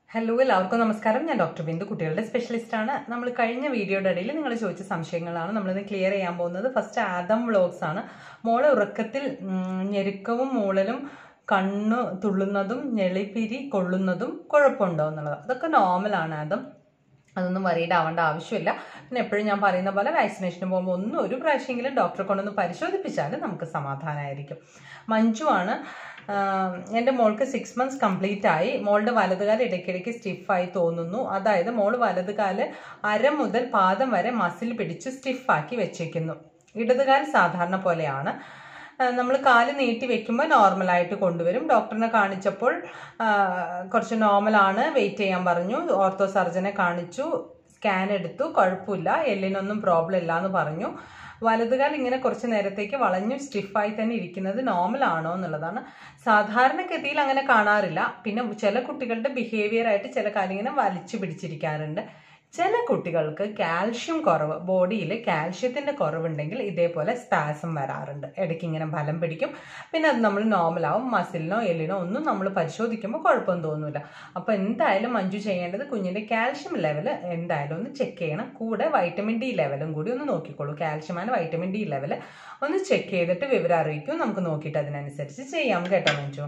hello എല്ലാവർക്കും നമസ്കാരം ഞാൻ ഡോക്ടർ ബിന്ദു കുട്ടികളുടെ സ്പെഷ്യലിസ്റ്റ് ആണ് നമ്മൾ കഴിഞ്ഞ വീഡിയോയുടെ ഇടയിൽ നിങ്ങൾ ചോദിച്ച സംശയങ്ങളാണ് നമ്മളിന്ന് ക്ലിയർ ചെയ്യാൻ പോകുന്നത് ഫസ്റ്റ് ആദം വ്ളോഗ്സ് ആണ് മോളെ ഉറക്കത്തിൽ ഉം, ഞെരുക്കവും മൂളലും കണ്ണ് തുള്ളുന്നതും ഞെളിപ്പിരി കൊള്ളുന്നതും കുഴപ്പമുണ്ടോ എന്നുള്ളത് അതൊക്കെ നോർമലാണ് ആദം അതൊന്നും വറീഡ് ആവേണ്ട ആവശ്യമില്ല പിന്നെ എപ്പോഴും ഞാൻ പറയുന്ന പോലെ വാക്സിനേഷന് പോകുമ്പോൾ ഒന്നും ഒരു പ്രാവശ്യമെങ്കിലും ഡോക്ടറെ കൊണ്ടൊന്ന് പരിശോധിപ്പിച്ചാൽ നമുക്ക് സമാധാനമായിരിക്കും മഞ്ജു ആണ് ആഹ് എൻ്റെ മോൾക്ക് സിക്സ് മന്ത്സ് കംപ്ലീറ്റ് ആയി മോളുടെ വലതുകാല് ഇടയ്ക്കിടയ്ക്ക് സ്റ്റിഫായി തോന്നുന്നു അതായത് മോള് വലതുകാല് അര മുതൽ പാദം വരെ മസിൽ പിടിച്ച് സ്റ്റിഫാക്കി വെച്ചേക്കുന്നു ഇടതുകാൽ സാധാരണ പോലെയാണ് നമ്മൾ കാല് നീട്ടി വെക്കുമ്പോൾ നോർമലായിട്ട് കൊണ്ടുവരും ഡോക്ടറിനെ കാണിച്ചപ്പോൾ ആ, കുറച്ച് നോർമലാണ് വെയിറ്റ് ചെയ്യാൻ പറഞ്ഞു ഓർത്തോ സർജനെ കാണിച്ചു സ്കാൻ എടുത്തു കുഴപ്പമില്ല എല്ലിനൊന്നും പ്രോബ്ലം ഇല്ല എന്ന് പറഞ്ഞു വലതുകാൽ ഇങ്ങനെ കുറച്ച് നേരത്തേക്ക് വളഞ്ഞു സ്റ്റിഫായി തന്നെ ഇരിക്കുന്നത് നോർമൽ ആണോ എന്നുള്ളതാണ് സാധാരണഗതിയിൽ അങ്ങനെ കാണാറില്ല പിന്നെ ചില കുട്ടികളുടെ ബിഹേവിയർ ആയിട്ട് ചില കാലിങ്ങനെ വലിച്ചു പിടിച്ചിരിക്കാറുണ്ട് ചില കുട്ടികൾക്ക് കാൽഷ്യം കുറവ് ബോഡിയിൽ കാൽഷ്യത്തിന്റെ കുറവുണ്ടെങ്കിൽ ഇതേപോലെ സ്പാസം വരാറുണ്ട് ഇടയ്ക്ക് ഇങ്ങനെ ബലം പിടിക്കും പിന്നെ അത് നമ്മൾ നോർമലാവും മസിലിനോ എല്ലിനോ ഒന്നും നമ്മൾ പരിശോധിക്കുമ്പോൾ കുഴപ്പമൊന്നും തോന്നില്ല അപ്പോൾ എന്തായാലും മഞ്ജു ചെയ്യേണ്ടത് കുഞ്ഞിന്റെ കാൽഷ്യം ലെവൽ എന്തായാലും ഒന്ന് ചെക്ക് ചെയ്യണം കൂടെ വൈറ്റമിൻ ഡി ലെവലും കൂടി ഒന്ന് നോക്കിക്കോളൂ calcium and vitamin D level ഒന്ന് ചെക്ക് ചെയ്തിട്ട് വിവരം അറിയിക്കും നമുക്ക് നോക്കിയിട്ട് അതിനനുസരിച്ച് ചെയ്യാം കേട്ടോ മഞ്ജു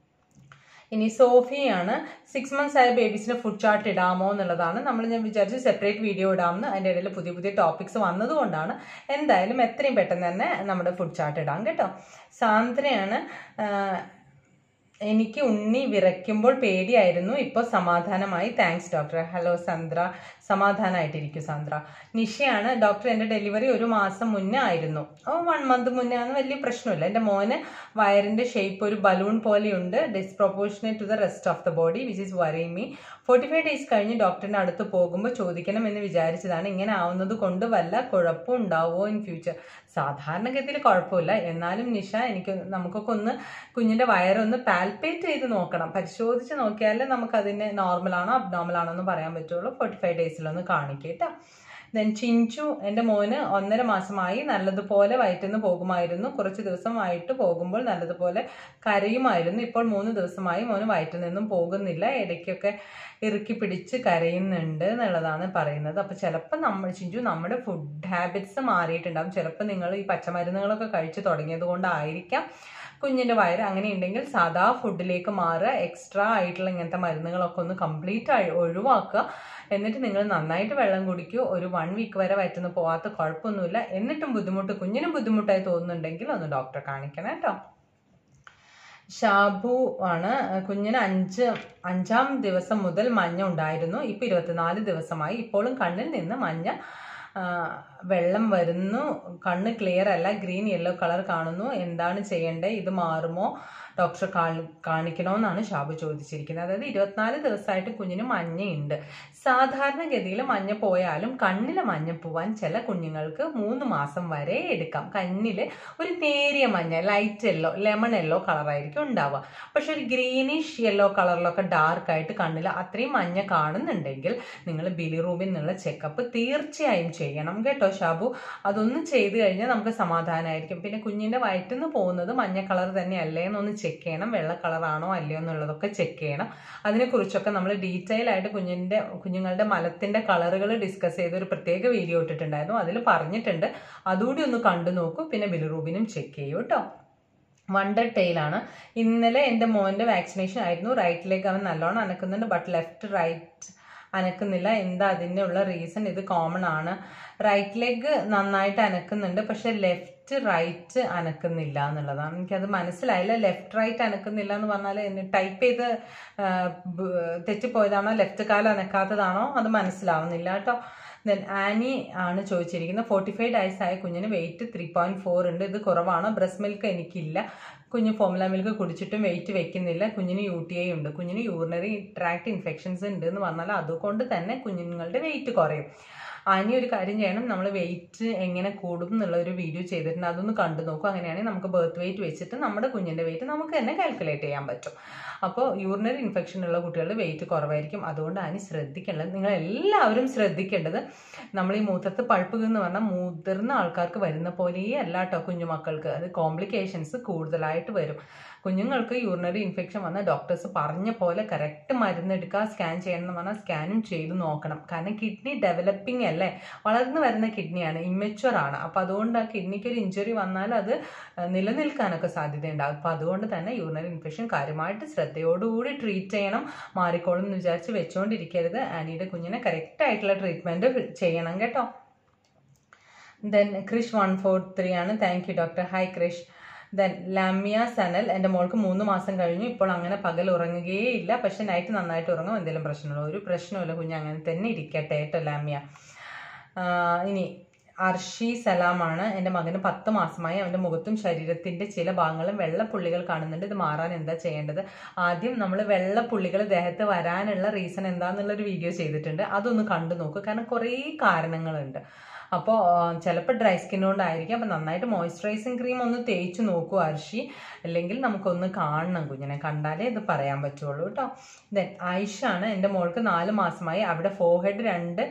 ഇനി സോഫിയാണ് സിക്സ് മന്ത്സ് ആയ ബേബീസിന് ഫുഡ് ചാർട്ട് ഇടാമോ എന്നുള്ളതാണ് നമ്മൾ ഞാൻ വിചാരിച്ചു സെപ്പറേറ്റ് വീഡിയോ ഇടാമെന്ന് അതിൻ്റെ ഇടയിൽ പുതിയ പുതിയ ടോപ്പിക്സ് വന്നതുകൊണ്ടാണ് എന്തായാലും എത്രയും പെട്ടെന്ന് തന്നെ നമ്മുടെ ഫുഡ് ചാർട്ട് ഇടാം കേട്ടോ സാന്ദ്രയാണ് ആഹ്, എനിക്ക് ഉണ്ണി വിറയ്ക്കുമ്പോൾ പേടിയായിരുന്നു ഇപ്പോൾ സമാധാനമായി താങ്ക്സ് ഡോക്ടർ ഹലോ സന്ദ്ര സമാധാനമായിട്ടിരിക്കും സാന്ദ്ര നിഷയാണ് ഡോക്ടർ എൻ്റെ ഡെലിവറി ഒരു മാസം മുന്നേ ആയിരുന്നു ഓ വൺ മന്ത് മുന്നേ ആണ് വലിയ പ്രശ്നമില്ല എൻ്റെ മോന് വയറിൻ്റെ ഷേപ്പ് ഒരു ബലൂൺ പോലെയുണ്ട് disproportionate to the rest of the body which is worry me forty five days കഴിഞ്ഞ് ഡോക്ടറിൻ്റെ അടുത്ത് പോകുമ്പോൾ ചോദിക്കണം എന്ന് വിചാരിച്ചതാണ് ഇങ്ങനെ ആവുന്നത് കൊണ്ട് വല്ല കുഴപ്പം ഉണ്ടാവുമോ ഇൻ ഫ്യൂച്ചർ സാധാരണഗതിയിൽ കുഴപ്പമില്ല എന്നാലും നിഷ എനിക്ക് നമുക്കൊക്കെ ഒന്ന് കുഞ്ഞിൻ്റെ വയറൊന്ന് പാൽപ്പേറ്റ് ചെയ്ത് നോക്കണം പരിശോധിച്ച് നോക്കിയാലേ നമുക്ക് അതിന് നോർമലാണോ അബ്നോർമൽ ആണോ എന്ന് പറയാൻ പറ്റുള്ളൂ ഫോർട്ടി ഫൈവ് ഡേയ്സിലൊന്ന് കാണിക്കേട്ടോ ദെൻ ചിഞ്ചു എൻ്റെ മോന് ഒന്നര മാസമായി നല്ലതുപോലെ വയറ്റിന്ന് പോകുമായിരുന്നു കുറച്ച് ദിവസമായിട്ട് പോകുമ്പോൾ നല്ലതുപോലെ കരയുമായിരുന്നു ഇപ്പോൾ മൂന്ന് ദിവസമായി മോന് വയറ്റിൽ നിന്നും പോകുന്നില്ല ഇടയ്ക്കൊക്കെ ഇറുക്കി പിടിച്ച് കരയുന്നുണ്ട് എന്നുള്ളതാണ് പറയുന്നത് അപ്പോൾ ചിലപ്പോൾ നമ്മൾ ചിഞ്ചു നമ്മുടെ ഫുഡ് ഹാബിറ്റ്സ് മാറിയിട്ടുണ്ടാകും ചിലപ്പോൾ നിങ്ങൾ ഈ പച്ചമരുന്നുകളൊക്കെ കഴിച്ച് തുടങ്ങിയത് കൊണ്ടായിരിക്കാം കുഞ്ഞിൻ്റെ വയറ് അങ്ങനെ ഉണ്ടെങ്കിൽ സാധാ ഫുഡിലേക്ക് മാറുക എക്സ്ട്രാ ആയിട്ടുള്ള ഇങ്ങനത്തെ മരുന്നുകളൊക്കെ ഒന്ന് കംപ്ലീറ്റ് ആയി ഒഴിവാക്കുക എന്നിട്ട് നിങ്ങൾ നന്നായിട്ട് വെള്ളം കുടിക്കൂ ഒരു വൺ വീക്ക് വരെ വയറ്റുന്ന പോവാത്ത കുഴപ്പമൊന്നുമില്ല എന്നിട്ടും ബുദ്ധിമുട്ട് കുഞ്ഞിനും ബുദ്ധിമുട്ടായി തോന്നുന്നുണ്ടെങ്കിൽ ഒന്ന് ഡോക്ടറെ കാണിക്കണം കേട്ടോ ഷാബു ആണ് കുഞ്ഞിന് അഞ്ച് അഞ്ചാം ദിവസം മുതൽ മഞ്ഞ ഉണ്ടായിരുന്നു ഇപ്പം ഇരുപത്തിനാല് ദിവസമായി ഇപ്പോഴും കണ്ണിൽ നിന്ന് മഞ്ഞ ആ, വെള്ളം വരുന്നു കണ്ണ് ക്ലിയർ അല്ല ഗ്രീൻ യെല്ലോ കളർ കാണുന്നു എന്താണ് ചെയ്യേണ്ടത് ഇത് മാറുമോ ഡോക്ടറെ കാണി കാണിക്കണമെന്നാണ് ഷാബു ചോദിച്ചിരിക്കുന്നത് അതായത് ഇരുപത്തിനാല് ദിവസമായിട്ട് കുഞ്ഞിന് മഞ്ഞയുണ്ട് സാധാരണഗതിയിൽ മഞ്ഞ പോയാലും കണ്ണിലെ മഞ്ഞ പോവാൻ ചില കുഞ്ഞുങ്ങൾക്ക് മൂന്ന് മാസം വരെ എടുക്കാം കണ്ണിൽ ഒരു നേരിയ മഞ്ഞ ലൈറ്റ് യെല്ലോ ലെമൺ യെല്ലോ കളറായിരിക്കും ഉണ്ടാവുക പക്ഷെ ഒരു ഗ്രീനിഷ് യെല്ലോ കളറിലൊക്കെ ഡാർക്ക് ആയിട്ട് കണ്ണിൽ അത്രയും മഞ്ഞ കാണുന്നുണ്ടെങ്കിൽ നിങ്ങൾ ബിലിറൂബിൻ എന്നുള്ള ചെക്കപ്പ് തീർച്ചയായും ചെയ്യണം കേട്ടോ ഷാബു അതൊന്നും ചെയ്തു കഴിഞ്ഞാൽ നമുക്ക് സമാധാനമായിരിക്കും പിന്നെ കുഞ്ഞിന്റെ വയറ്റിൽ നിന്ന് പോകുന്നത് മഞ്ഞ കളർ തന്നെയല്ലേ എന്നൊന്ന് ചെക്ക് ചെയ്യണം വെള്ള കളറാണോ അല്ലയോ എന്നുള്ളതൊക്കെ ചെക്ക് ചെയ്യണം അതിനെക്കുറിച്ചൊക്കെ നമ്മൾ ഡീറ്റെയിൽ ആയിട്ട് കുഞ്ഞിന്റെ കുഞ്ഞുങ്ങളുടെ മലത്തിന്റെ കളറുകൾ ഡിസ്കസ് ചെയ്ത് ഒരു പ്രത്യേക വീഡിയോ ഇട്ടിട്ടുണ്ടായിരുന്നു അതിൽ പറഞ്ഞിട്ടുണ്ട് അതുകൂടി ഒന്ന് കണ്ടു നോക്കൂ പിന്നെ ബിലിറൂബിനും ചെക്ക് ചെയ്യൂ കേട്ടോ വണ്ടർ ടെയിലാണ് ഇന്നലെ എൻ്റെ മോൻ്റെ വാക്സിനേഷൻ ആയിരുന്നു റൈറ്റിലേക്ക് അവൻ നല്ലോണം അനക്കുന്നുണ്ട് ബട്ട് ലെഫ്റ്റ് റൈറ്റ് അനക്കുന്നില്ല എന്താ അതിൻ്റെ ഉള്ള റീസൺ ഇത് കോമൺ ആണ് റൈറ്റ് ലെഗ് നന്നായിട്ട് അനക്കുന്നുണ്ട് പക്ഷെ ലെഫ്റ്റ് റൈറ്റ് അനക്കുന്നില്ല എന്നുള്ളതാണ് എനിക്കത് മനസ്സിലായില്ല ലെഫ്റ്റ് റൈറ്റ് അനക്കുന്നില്ല എന്ന് പറഞ്ഞാൽ ടൈപ്പ് ചെയ്ത് ആ, ബ്- തെറ്റിപ്പോയതാണോ ലെഫ്റ്റ് കാലം അനക്കാത്തതാണോ അത് മനസ്സിലാവുന്നില്ല കേട്ടോ ദെൻ ആനി ആണ് ചോദിച്ചിരിക്കുന്നത് ഫോർട്ടി ഫൈവ് ഡേയ്സ് ആയ കുഞ്ഞിന് വെയിറ്റ് ത്രീ പോയിന്റ് ഫോർ ഉണ്ട് ഇത് കുറവാണ് ബ്രസ്റ്റ് മിൽക്ക് എനിക്കില്ല കുഞ്ഞ് ഫോമുല മിൽക്ക് കുടിച്ചിട്ടും വെയിറ്റ് വെക്കുന്നില്ല കുഞ്ഞിന് യു ടി ഐ ഉണ്ട് കുഞ്ഞിന് യൂറിനറി ട്രാക്ട് ഇൻഫെക്ഷൻസ് ഉണ്ട് എന്ന് പറഞ്ഞാൽ അതുകൊണ്ട് തന്നെ കുഞ്ഞുങ്ങളുടെ വെയിറ്റ് കുറയും ഇനി ഒരു കാര്യം ചെയ്യണം നമ്മൾ വെയിറ്റ് എങ്ങനെ കൂടും എന്നുള്ള ഒരു വീഡിയോ ചെയ്തിട്ടുണ്ട് അതൊന്ന് കണ്ടു നോക്കും അങ്ങനെയാണെങ്കിൽ നമുക്ക് ബർത്ത് വെയിറ്റ് വെച്ചിട്ട് നമ്മുടെ കുഞ്ഞിൻ്റെ വെയിറ്റ് നമുക്ക് തന്നെ കാൽക്കുലേറ്റ് ചെയ്യാൻ പറ്റും അപ്പോൾ യൂറിനറി ഇൻഫെക്ഷൻ ഉള്ള കുട്ടികളുടെ വെയിറ്റ് കുറവായിരിക്കും അതുകൊണ്ട് അതിന് ശ്രദ്ധിക്കേണ്ടത് നിങ്ങൾ എല്ലാവരും ശ്രദ്ധിക്കേണ്ടത് നമ്മൾ ഈ മൂത്രത്ത് പഴുപ്പ് എന്ന് പറഞ്ഞാൽ മുതിർന്ന ആൾക്കാർക്ക് വരുന്ന പോലെയേ അല്ല കേട്ടോ കുഞ്ഞുമക്കൾക്ക് അത് കോംപ്ലിക്കേഷൻസ് കൂടുതലായിട്ട് വരും കുഞ്ഞുങ്ങൾക്ക് യൂറിനറി ഇൻഫെക്ഷൻ വന്ന ഡോക്ടേഴ്സ് പറഞ്ഞ പോലെ കറക്റ്റ് മരുന്നെടുക്കുക സ്കാൻ ചെയ്യണം എന്ന് പറഞ്ഞാൽ സ്കാനും ചെയ്ത് നോക്കണം കാരണം കിഡ്നി ഡെവലപ്പിംഗ് അല്ലേ വളർന്നു വരുന്ന കിഡ്നിയാണ് ഇമ്മച്ചുവർ ആണ് അപ്പോൾ അതുകൊണ്ട് ആ കിഡ്നിക്ക് ഒരു ഇഞ്ചുറി വന്നാൽ അത് നിലനിൽക്കാനൊക്കെ സാധ്യതയുണ്ടാകും അപ്പോൾ അതുകൊണ്ട് തന്നെ യൂറിനറി ഇൻഫെക്ഷൻ കാര്യമായിട്ട് ശ്രദ്ധയോടുകൂടി ട്രീറ്റ് ചെയ്യണം മാറിക്കോളും എന്ന് വിചാരിച്ച് വെച്ചുകൊണ്ടിരിക്കരുത് ആനിയുടെ കുഞ്ഞിനെ കറക്റ്റ് ആയിട്ടുള്ള ട്രീറ്റ്മെൻറ്റ് ചെയ്യണം കേട്ടോ then Krish one four three ആണ് thank you doctor hi Krish then Lamiya Sanal എൻ്റെ മോൾക്ക് മൂന്ന് മാസം കഴിഞ്ഞു ഇപ്പോൾ അങ്ങനെ പകൽ ഉറങ്ങുകയേ ഇല്ല പക്ഷെ നൈറ്റ് നന്നായിട്ട് ഉറങ്ങും എന്തെങ്കിലും പ്രശ്നമുള്ളൂ ഒരു പ്രശ്നമില്ല കുഞ്ഞ് അങ്ങനെ തന്നെ ഇരിക്കട്ടെ കേട്ടോ ലാമിയ ഇനി അർഷി സലാമാണ് എൻ്റെ മകന് പത്ത് മാസമായി അവൻ്റെ മുഖത്തും ശരീരത്തിൻ്റെ ചില ഭാഗങ്ങളും വെള്ളപ്പുള്ളികൾ കാണുന്നുണ്ട് ഇത് മാറാൻ എന്താ ചെയ്യേണ്ടത് ആദ്യം നമ്മൾ വെള്ളപ്പുള്ളികൾ ദേഹത്ത് വരാനുള്ള റീസൺ എന്താണെന്നുള്ളൊരു വീഡിയോ ചെയ്തിട്ടുണ്ട് അതൊന്ന് കണ്ടു നോക്കുക കാരണം കുറേ കാരണങ്ങളുണ്ട് അപ്പോൾ ചിലപ്പോൾ ഡ്രൈ സ്കിൻ കൊണ്ടായിരിക്കും അപ്പോൾ നന്നായിട്ട് മോയ്സ്ചറൈസിങ് ക്രീം ഒന്ന് തേച്ച് നോക്കൂ അർഷി അല്ലെങ്കിൽ നമുക്കൊന്ന് കാണണം കുഞ്ഞിനെ കണ്ടാലേ ഇത് പറയാൻ പറ്റുള്ളൂ കേട്ടോ ദെൻ ആയിഷാണ് എൻ്റെ മോൾക്ക് നാല് മാസമായി അവിടെ ഫോർഹെഡ് രണ്ട്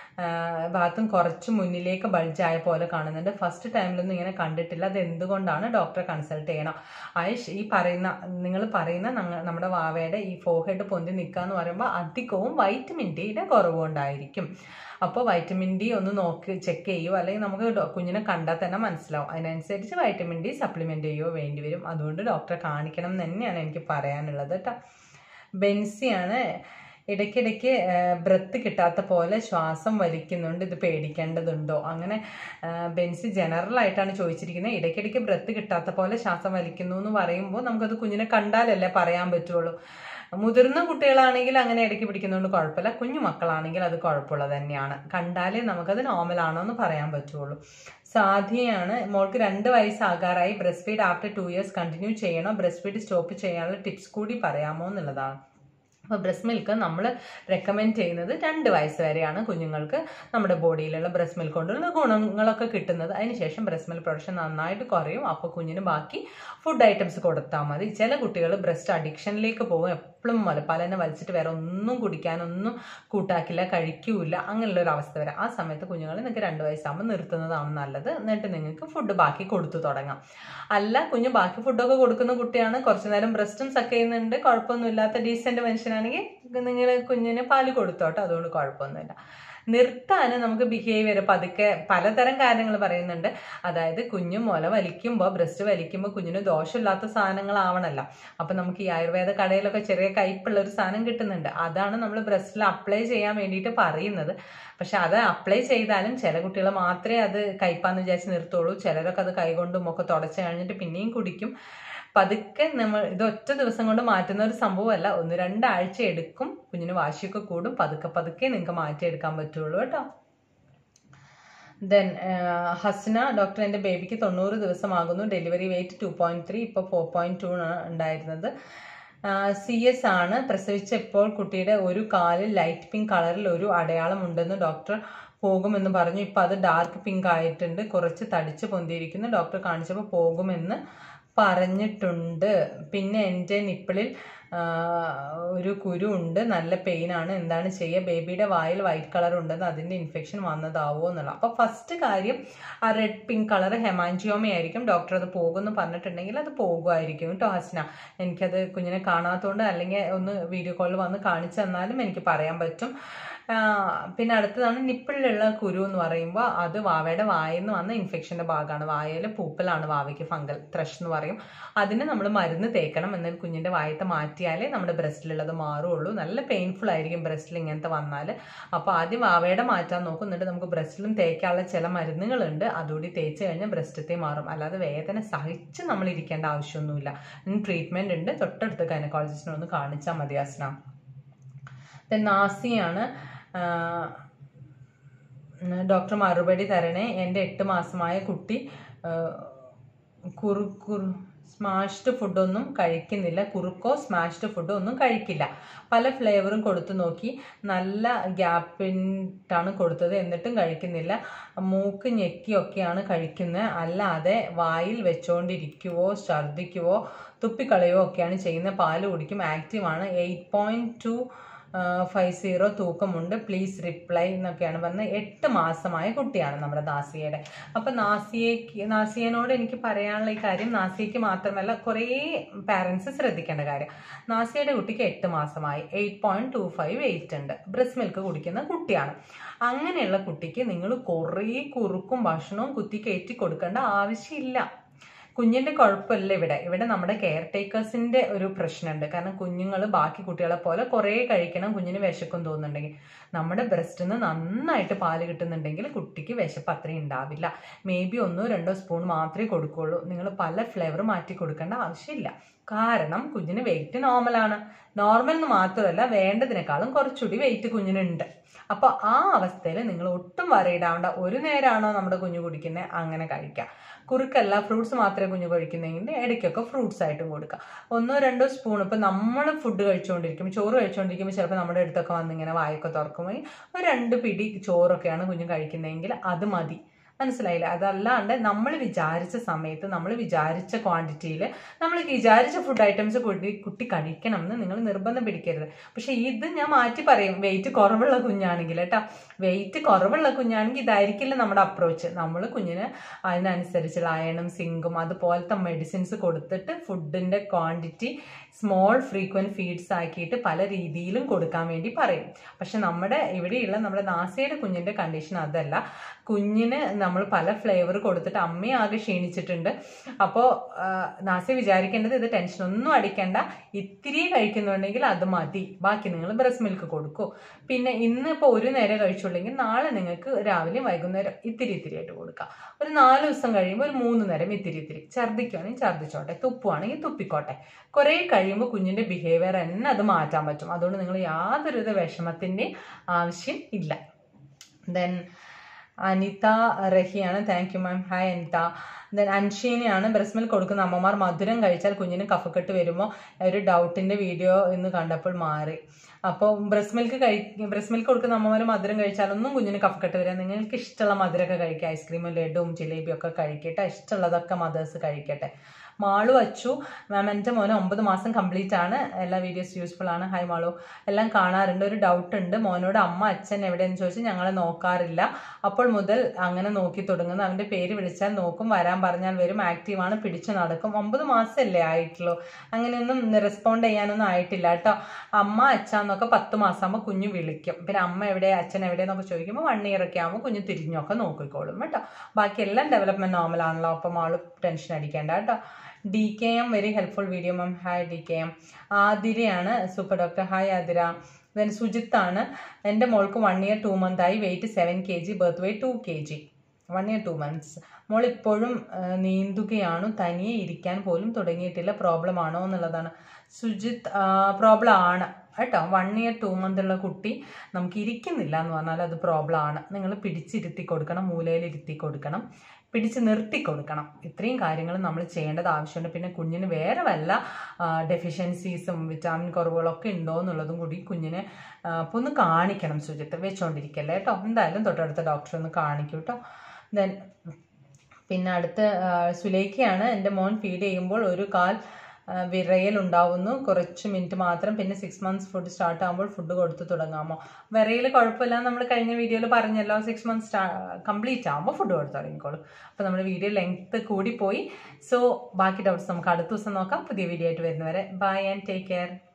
ഭാഗത്തും കുറച്ച് മുന്നിലേക്ക് ബൾജായ പോലെ കാണുന്നുണ്ട് ഫസ്റ്റ് ടൈമിലൊന്നും ഇങ്ങനെ കണ്ടിട്ടില്ല അത് എന്തുകൊണ്ടാണ് ഡോക്ടറെ കൺസൾട്ട് ചെയ്യണം ആയുഷ് ഈ പറയുന്ന നിങ്ങൾ പറയുന്ന നമ്മുടെ വാവയുടെ ഈ ഫോർഹെഡ് പൊന്തി നിൽക്കുക എന്ന് പറയുമ്പോൾ അധികവും വൈറ്റമിൻ ഡിയുടെ കുറവുകൊണ്ടായിരിക്കും അപ്പോൾ വൈറ്റമിൻ ഡി ഒന്ന് നോക്കി ചെക്ക് ചെയ്യുമോ അല്ലെങ്കിൽ നമുക്ക് കുഞ്ഞിനെ കണ്ടാൽ തന്നെ മനസ്സിലാവും അതിനനുസരിച്ച് വൈറ്റമിൻ ഡി സപ്ലിമെൻ്റ് ചെയ്യുകയോ വേണ്ടി വരും അതുകൊണ്ട് ഡോക്ടറെ കാണിക്കണം എന്ന് തന്നെയാണ് എനിക്ക് പറയാനുള്ളത് കേട്ടോ ബെൻസിയാണ് ഇടയ്ക്കിടയ്ക്ക് ബ്രത്ത് കിട്ടാത്ത പോലെ ശ്വാസം വലിക്കുന്നുണ്ട് ഇത് പേടിക്കേണ്ടതുണ്ടോ അങ്ങനെ ബെൻസി ജനറൽ ആയിട്ടാണ് ചോദിച്ചിരിക്കുന്നത് ഇടയ്ക്കിടയ്ക്ക് ബ്രത്ത് കിട്ടാത്ത പോലെ ശ്വാസം വലിക്കുന്നു എന്ന് പറയുമ്പോൾ നമുക്കത് കുഞ്ഞിനെ കണ്ടാലല്ലേ പറയാൻ പറ്റുള്ളൂ മുതിർന്ന കുട്ടികളാണെങ്കിൽ അങ്ങനെ ഇടയ്ക്ക് പിടിക്കുന്നതുകൊണ്ട് കുഴപ്പമില്ല കുഞ്ഞു മക്കളാണെങ്കിൽ അത് കുഴപ്പമുള്ളത് തന്നെയാണ് കണ്ടാലേ നമുക്കത് നോർമൽ ആണോ എന്ന് പറയാൻ പറ്റുള്ളൂ സാധ്യയാണ് മോൾക്ക് രണ്ട് വയസ്സാകാറായി breast feed after two years continue ചെയ്യണോ ബ്രസ്റ്റ് ഫീഡ് സ്റ്റോപ്പ് ചെയ്യാനുള്ള ടിപ്സ് കൂടി പറയാമോ എന്നുള്ളതാണ് അപ്പോൾ ബ്രസ്റ്റ് മിൽക്ക് നമ്മൾ റെക്കമെൻഡ് ചെയ്യുന്നത് രണ്ട് വയസ്സ് വരെയാണ് കുഞ്ഞുങ്ങൾക്ക് നമ്മുടെ ബോഡിയിലുള്ള ബ്രസ്റ്റ് മിൽക്ക് കൊണ്ടുള്ള ഗുണങ്ങളൊക്കെ കിട്ടുന്നത് അതിനുശേഷം ബ്രസ്റ്റ് മിൽക്ക് പ്രൊഡക്ഷൻ നന്നായിട്ട് കുറയും അപ്പോൾ കുഞ്ഞിന് ബാക്കി ഫുഡ് ഐറ്റംസ് കൊടുത്താൽ മതി ചില കുട്ടികൾ ബ്രസ്റ്റ് അഡിക്ഷനിലേക്ക് പോകും എപ്പോഴും മുലപ്പാലനെ വലിച്ചിട്ട് വേറെ ഒന്നും കുടിക്കാനൊന്നും കൂട്ടാക്കില്ല കഴിക്കൂല അങ്ങനെയുള്ള ഒരു അവസ്ഥ വരെ ആ സമയത്ത് കുഞ്ഞുങ്ങൾ നിങ്ങൾക്ക് രണ്ട് വയസ്സാകുമ്പോൾ നിർത്തുന്നതാണ് നല്ലത് എന്നിട്ട് നിങ്ങൾക്ക് ഫുഡ് ബാക്കി കൊടുത്തു തുടങ്ങാം അല്ല കുഞ്ഞ് ബാക്കി ഫുഡൊക്കെ കൊടുക്കുന്ന കുട്ടിയാണ് കുറച്ചു നേരം ബ്രസ്റ്റും സക്ക് ചെയ്യുന്നുണ്ട് കുഴപ്പമൊന്നുമില്ലാത്ത ഡീസെന്റ് മനുഷ്യനാണെങ്കിൽ നിങ്ങൾ കുഞ്ഞിന് പാല് കൊടുത്തോട്ടോ അതുകൊണ്ട് കുഴപ്പമൊന്നുമില്ല നിർത്താൻ നമുക്ക് ബിഹേവിയർ പതുക്കെ പലതരം കാര്യങ്ങൾ പറയുന്നുണ്ട് അതായത് കുഞ്ഞു മുല വലിക്കുമ്പോൾ ബ്രസ്റ്റ് വലിക്കുമ്പോൾ കുഞ്ഞിന് ദോഷമില്ലാത്ത സാധനങ്ങളാവണമല്ല അപ്പം നമുക്ക് ഈ ആയുർവേദ കടയിലൊക്കെ ചെറിയ കയ്പുള്ള ഒരു സാധനം കിട്ടുന്നുണ്ട് അതാണ് നമ്മൾ ബ്രസ്റ്റിൽ അപ്ലൈ ചെയ്യാൻ വേണ്ടിയിട്ട് പറയുന്നത് പക്ഷെ അത് അപ്ലൈ ചെയ്താലും ചില കുട്ടികൾ മാത്രമേ അത് കയ്പാന്ന് വിചാരിച്ച് നിർത്തുള്ളൂ ചിലരൊക്കെ അത് കൈകൊണ്ടും ഒക്കെ തുടച്ച് കഴിഞ്ഞിട്ട് പിന്നെയും കുടിക്കും പതുക്കെ നമ്മൾ ഇത് ഒറ്റ ദിവസം കൊണ്ട് മാറ്റുന്ന ഒരു സംഭവമല്ല ഒന്ന് രണ്ടാഴ്ച എടുക്കും കുഞ്ഞിന് വാശിയൊക്കെ കൂടും പതുക്കെ പതുക്കെ നിങ്ങൾക്ക് മാറ്റിയെടുക്കാൻ പറ്റുള്ളൂ കേട്ടോ ദെൻ ഹസ്ന ഡോക്ടർ എൻ്റെ ബേബിക്ക് തൊണ്ണൂറ് ദിവസമാകുന്നു delivery weight two point three ഇപ്പോൾ ഫോർ പോയിന്റ് ടു ആണ് ഉണ്ടായിരുന്നത് സി എസ് ആണ് പ്രസവിച്ചപ്പോൾ കുട്ടിയുടെ ഒരു കാലിൽ ലൈറ്റ് പിങ്ക് കളറിൽ ഒരു അടയാളം ഉണ്ടെന്ന് ഡോക്ടർ പോകുമെന്ന് പറഞ്ഞു ഇപ്പം അത് ഡാർക്ക് പിങ്ക് ആയിട്ടുണ്ട് കുറച്ച് തടിച്ച് പൊന്തിയിരിക്കുന്നു ഡോക്ടർ കാണിച്ചപ്പോൾ പോകുമെന്ന് പറഞ്ഞിട്ടുണ്ട് പിന്നെ എൻ്റെ നിപ്പിളിൽ ഒരു കുരു ഉണ്ട് നല്ല പെയിൻ ആണ് എന്താണ് ചെയ്യുക ബേബിയുടെ വായിൽ വൈറ്റ് കളർ ഉണ്ടെന്ന് അതിൻ്റെ ഇൻഫെക്ഷൻ വന്നതാവോ എന്നുള്ള അപ്പോൾ ഫസ്റ്റ് കാര്യം ആ റെഡ് പിങ്ക് കളർ ഹെമാൻജിയോമ ആയിരിക്കും ഡോക്ടർ അത് പോകുമെന്ന് പറഞ്ഞിട്ടുണ്ടെങ്കിൽ അത് പോകുമായിരിക്കും കേട്ടോ ഹസ്ന എനിക്കത് കുഞ്ഞിനെ കാണാത്തതുകൊണ്ട് അല്ലെങ്കിൽ ഒന്ന് വീഡിയോ കോളിൽ വന്ന് കാണിച്ചു തന്നാലും എനിക്ക് പറയാൻ പറ്റും പിന്നെ അടുത്തതാണ് നിപ്പിളിലുള്ള കുരു എന്ന് പറയുമ്പോൾ അത് വാവയുടെ വായിൽ നിന്ന് വന്ന ഇൻഫെക്ഷൻ്റെ ഭാഗമാണ് വായയിൽ പൂപ്പലാണ് വാവയ്ക്ക് ഫംഗൽ ത്രഷ് എന്ന് പറയും അതിന് നമ്മൾ മരുന്ന് തേക്കണം എന്നാൽ കുഞ്ഞിൻ്റെ വായത്തെ മാറ്റിയാലേ നമ്മുടെ ബ്രസ്റ്റിലുള്ളത് മാറുള്ളൂ നല്ല പെയിൻഫുൾ ആയിരിക്കും ബ്രസ്റ്റിൽ ഇങ്ങനത്തെ വന്നാൽ അപ്പോൾ ആദ്യം വാവയുടെ മാറ്റാൻ നോക്കും എന്നിട്ട് നമുക്ക് ബ്രസ്റ്റിലും തേക്കാനുള്ള ചില മരുന്നുകളുണ്ട് അതുകൂടി തേച്ച് കഴിഞ്ഞാൽ ബ്രസ്റ്റത്തെ മാറും അല്ലാതെ വേദന സഹിച്ച് നമ്മൾ ഇരിക്കേണ്ട ആവശ്യമൊന്നുമില്ല ട്രീറ്റ്മെൻറ്റ് ഉണ്ട് തൊട്ടടുത്ത് ഗൈനക്കോളജിസ്റ്റിനെ ഒന്ന് കാണിച്ചാൽ മതി അസ്ന നാസിയാണ് ഡോക്ടർ മറുപടി തരണേ എൻ്റെ എട്ട് മാസമായ കുട്ടി കുറു കുറു സ്മാഷ്ഡ് ഫുഡൊന്നും കഴിക്കുന്നില്ല കുറുക്കോ സ്മാഷ്ഡ് ഫുഡോ ഒന്നും കഴിക്കില്ല പല ഫ്ലേവറും കൊടുത്തു നോക്കി നല്ല ഗ്യാപ്പിട്ടാണ് കൊടുത്തത് എന്നിട്ടും കഴിക്കുന്നില്ല മൂക്ക് ഞെക്കിയൊക്കെയാണ് കഴിക്കുന്നത് അല്ലാതെ വായിൽ വെച്ചുകൊണ്ടിരിക്കുവോ ഛർദ്ദിക്കുവോ തുപ്പിക്കളയോ ഒക്കെയാണ് ചെയ്യുന്നത് പാല് കുടിക്കും ആക്റ്റീവാണ് eight point two five zero തൂക്കമുണ്ട് പ്ലീസ് റിപ്ലൈ എന്നൊക്കെയാണ് പറഞ്ഞത് എട്ട് മാസമായ കുട്ടിയാണ് നമ്മുടെ നാസിയയുടെ അപ്പം നാസിയയ്ക്ക് നാസിയനോട് എനിക്ക് പറയാനുള്ള ഈ കാര്യം നാസിയയ്ക്ക് മാത്രമല്ല കുറേ പാരൻസ് ശ്രദ്ധിക്കേണ്ട കാര്യം നാസിയയുടെ കുട്ടിക്ക് എട്ട് മാസമായി eight point two five weight ഉണ്ട് ബ്രസ്റ്റ് മിൽക്ക് കുടിക്കുന്ന കുട്ടിയാണ് അങ്ങനെയുള്ള കുട്ടിക്ക് നിങ്ങൾ കുറേ കുറുക്കും ഭക്ഷണവും കുത്തി കയറ്റി കൊടുക്കേണ്ട ആവശ്യമില്ല കുഞ്ഞിന്റെ കുഴപ്പമില്ല ഇവിടെ ഇവിടെ നമ്മുടെ കെയർ ടേക്കേഴ്സിന്റെ ഒരു പ്രശ്നമുണ്ട് കാരണം കുഞ്ഞുങ്ങൾ ബാക്കി കുട്ടികളെ പോലെ കുറേ കഴിക്കണം കുഞ്ഞിന് വിശക്കും തോന്നുന്നുണ്ടെങ്കിൽ നമ്മുടെ ബ്രസ്റ്റിൽ നിന്ന് നന്നായിട്ട് പാല് കിട്ടുന്നുണ്ടെങ്കിൽ കുട്ടിക്ക് വിശപ്പ് അത്രയും ഉണ്ടാവില്ല മേ ബി ഒന്നോ രണ്ടോ സ്പൂൺ മാത്രമേ കൊടുക്കുള്ളൂ നിങ്ങൾ പല ഫ്ലേവർ മാറ്റി കൊടുക്കേണ്ട ആവശ്യമില്ല കാരണം കുഞ്ഞിന് വെയിറ്റ് നോർമലാണ് നോർമൽ എന്ന് മാത്രമല്ല വേണ്ടതിനേക്കാളും കുറച്ചുകൂടി വെയിറ്റ് കുഞ്ഞിനുണ്ട് അപ്പോൾ ആ അവസ്ഥയിൽ നിങ്ങൾ ഒട്ടും വറയിടാവേണ്ട ഒരു നേരമാണോ നമ്മുടെ കുഞ്ഞു കുടിക്കുന്നത് അങ്ങനെ കഴിക്കാം കുറുക്കല്ല ഫ്രൂട്ട്സ് മാത്രമേ കുഞ്ഞു കഴിക്കുന്നെങ്കിൽ ഇടയ്ക്കൊക്കെ ഫ്രൂട്ട്സ് ആയിട്ടും കൊടുക്കാം ഒന്നോ രണ്ടോ സ്പൂൺ ഇപ്പം നമ്മൾ ഫുഡ് കഴിച്ചുകൊണ്ടിരിക്കും ചോറ് കഴിച്ചുകൊണ്ടിരിക്കുമ്പോൾ ചിലപ്പോൾ നമ്മുടെ അടുത്തൊക്കെ വന്നിങ്ങനെ വായൊക്കെ തുറക്കുമ്പോൾ ഒരു രണ്ട് പിടി ചോറൊക്കെയാണ് കുഞ്ഞു കഴിക്കുന്നതെങ്കിൽ അത് മതി മനസ്സിലായില്ല അതല്ലാണ്ട് നമ്മൾ വിചാരിച്ച സമയത്ത് നമ്മൾ വിചാരിച്ച ക്വാണ്ടിറ്റിയിൽ നമ്മൾ വിചാരിച്ച ഫുഡ് ഐറ്റംസ് കുട്ടി കുട്ടി കഴിക്കണം എന്ന് നിങ്ങൾ നിർബന്ധം പിടിക്കരുത് പക്ഷെ ഇത് ഞാൻ മാറ്റി പറയും വെയിറ്റ് കുറവുള്ള കുഞ്ഞാണെങ്കിൽ കേട്ടോ വെയിറ്റ് കുറവുള്ള കുഞ്ഞാണെങ്കിൽ ഇതായിരിക്കില്ല നമ്മുടെ അപ്രോച്ച് നമ്മൾ കുഞ്ഞിന് അതിനനുസരിച്ചുള്ള അയണും സിങ്കും അതുപോലത്തെ മെഡിസിൻസ് കൊടുത്തിട്ട് ഫുഡിൻ്റെ ക്വാണ്ടിറ്റി സ്മോൾ ഫ്രീക്വൻറ്റ് ഫീഡ്സ് ആക്കിയിട്ട് പല രീതിയിലും കൊടുക്കാൻ വേണ്ടി പറയും പക്ഷെ നമ്മുടെ ഇവിടെയുള്ള നമ്മുടെ നാസയുടെ കുഞ്ഞിൻ്റെ കണ്ടീഷൻ അതല്ല കുഞ്ഞിന് നമ്മൾ പല ഫ്ലേവർ കൊടുത്തിട്ട് അമ്മയെ ആകെ ക്ഷീണിച്ചിട്ടുണ്ട് അപ്പോൾ നാസി വിചാരിക്കേണ്ടത് ഇത് ടെൻഷൻ ഒന്നും അടിക്കേണ്ട ഇത്തിരി കഴിക്കുന്നുണ്ടെങ്കിൽ അത് മതി ബാക്കി നിങ്ങൾ ബ്രസ്റ്റ് മിൽക്ക് കൊടുക്കൂ പിന്നെ ഇന്ന് ഇപ്പോൾ ഒരു നേരം കഴിച്ചുള്ളെങ്കിൽ നാളെ നിങ്ങൾക്ക് രാവിലെ വൈകുന്നേരം ഇത്തിരി ഇത്തിരി ആയിട്ട് കൊടുക്കാം ഒരു നാല് ദിവസം കഴിയുമ്പോൾ ഒരു മൂന്ന് നേരം ഇത്തിരി ഇത്തിരി ഛർദ്ദിക്കുകയാണെങ്കിൽ ഛർദ്ദിച്ചോട്ടെ തുപ്പുവാണെങ്കിൽ തുപ്പിക്കോട്ടെ കുറേ കഴിയുമ്പോൾ കുഞ്ഞിൻ്റെ ബിഹേവിയർ തന്നെ അത് മാറ്റാൻ പറ്റും അതുകൊണ്ട് നിങ്ങൾ യാതൊരുവിധ വിഷമത്തിൻ്റെ ആവശ്യം ഇല്ല ദെൻ അനിത റഹിയാണ് thank you ma'am hi Anitha then അൻഷീനെയാണ് ബ്രസ്റ്റ് മിൽക്ക് കൊടുക്കുന്ന അമ്മമാർ മധുരം കഴിച്ചാൽ കുഞ്ഞിന് കഫക്കെട്ട് വരുമോ ഒരു ഡൗട്ടിൻ്റെ വീഡിയോ ഇന്ന് കണ്ടപ്പോൾ മാറി അപ്പോൾ ബ്രസ്റ്റ് മിൽക്ക് കഴി ബ്രസ്റ്റ് മിൽക്ക് കൊടുക്കുന്ന അമ്മമാർ മധുരം കഴിച്ചാലൊന്നും കുഞ്ഞിന് കഫക്കെട്ട് വരിക നിങ്ങൾക്ക് ഇഷ്ടമുള്ള മധുരമൊക്കെ കഴിക്കുക ഐസ്ക്രീമും ലഡുവും ജിലേബിയും ഒക്കെ കഴിക്കട്ടെ ഇഷ്ടമുള്ളതൊക്കെ മദേഴ്സ് കഴിക്കട്ടെ മാളു അച്ചു മാം എൻ്റെ മോന് ഒമ്പത് മാസം കംപ്ലീറ്റ് ആണ് എല്ലാ വീഡിയോസ് യൂസ്ഫുൾ ആണ് ഹായ് മാളു എല്ലാം കാണാറുണ്ട് ഒരു ഡൗട്ട് ഉണ്ട് മോനോട് അമ്മ അച്ഛൻ എവിടെയെന്ന് ചോദിച്ചാൽ ഞങ്ങളെ നോക്കാറില്ല അപ്പോൾ മുതൽ അങ്ങനെ നോക്കി തുടങ്ങുന്നു അവൻ്റെ പേര് വിളിച്ചാൽ നോക്കും വരാൻ പറഞ്ഞാൽ വരും ആക്റ്റീവാണ് പിടിച്ചു നടക്കും ഒമ്പത് മാസമല്ലേ ആയിട്ടുള്ളൂ അങ്ങനെയൊന്നും റെസ്പോണ്ട് ചെയ്യാനൊന്നും ആയിട്ടില്ല കേട്ടോ അമ്മ അച്ഛ എന്നൊക്കെ പത്ത് മാസമാകുമ്പോൾ കുഞ്ഞ് വിളിക്കും പിന്നെ അമ്മ എവിടെ അച്ഛൻ എവിടെയെന്നൊക്കെ ചോദിക്കുമ്പോൾ വൺ ഇയർ ഒക്കെ ആകുമ്പോൾ കുഞ്ഞ് തിരിഞ്ഞൊക്കെ നോക്കിക്കോളും കേട്ടോ ബാക്കി എല്ലാം ഡെവലപ്മെൻറ്റ് നോർമൽ ആണല്ലോ അപ്പം ആള് ടെൻഷൻ അടിക്കേണ്ട കേട്ടോ D K M very helpful video ma'am hi D K M ആതിരയാണ് super doctor hi Athira then സുജിത്താണ് എൻ്റെ മോൾക്ക് വൺ ഇയർ ടു മന്ത് ആയി weight seven K G birth weight two K G one year two months മോൾ ഇപ്പോഴും നീന്തുകയാണോ തനിയെ ഇരിക്കാൻ പോലും തുടങ്ങിയിട്ടില്ല പ്രോബ്ലം ആണോ എന്നുള്ളതാണ് സുജിത്ത് പ്രോബ്ലം ആണ് കേട്ടോ വൺ ഇയർ ടു മന്ത് ഉള്ള കുട്ടി നമുക്ക് ഇരിക്കുന്നില്ല എന്ന് പറഞ്ഞാൽ അത് പ്രോബ്ലം ആണ് നിങ്ങൾ പിടിച്ചിരുത്തി കൊടുക്കണം മൂലയിൽ ഇരുത്തി കൊടുക്കണം പിടിച്ച് നിർത്തി കൊടുക്കണം ഇത്രയും കാര്യങ്ങൾ നമ്മൾ ചെയ്യേണ്ടത് ആവശ്യമുണ്ട് പിന്നെ കുഞ്ഞിന് വേറെ വല്ല ഡെഫിഷ്യൻസീസും വിറ്റാമിൻ കുറവുകളൊക്കെ ഉണ്ടോ എന്നുള്ളതും കൂടി കുഞ്ഞിനെ അപ്പോൾ ഒന്ന് കാണിക്കണം ശുചിത്വ വെച്ചുകൊണ്ടിരിക്കല്ലേ കേട്ടോ എന്തായാലും തൊട്ടടുത്ത ഡോക്ടറെ ഒന്ന് കാണിക്കൂ കേട്ടോ ദെൻ പിന്നെ അടുത്ത് സുലേഖയാണ് എൻ്റെ മോൻ ഫീഡ് ചെയ്യുമ്പോൾ ഒരു കാൽ വിറയൽ ഉണ്ടാവുന്നു കുറച്ച് മിനിറ്റ് മാത്രം പിന്നെ സിക്സ് മന്ത്സ് ഫുഡ് സ്റ്റാർട്ട് ആകുമ്പോൾ ഫുഡ് കൊടുത്ത് തുടങ്ങാമോ വിറയൽ കുഴപ്പമില്ല നമ്മൾ കഴിഞ്ഞ വീഡിയോയിൽ പറഞ്ഞല്ലോ സിക്സ് മന്ത്സ് കംപ്ലീറ്റ് ആകുമ്പോൾ ഫുഡ് കൊടുത്ത് തുടങ്ങിക്കോളും അപ്പോൾ നമ്മുടെ വീഡിയോ ലെങ്ത് കൂടിപ്പോയി സോ ബാക്കി ഡൗട്ട്സ് നമുക്ക് അടുത്ത ദിവസം നോക്കാം പുതിയ വീഡിയോ ആയിട്ട് വരുന്നവരെ ബൈ ആൻഡ് ടേക്ക് കെയർ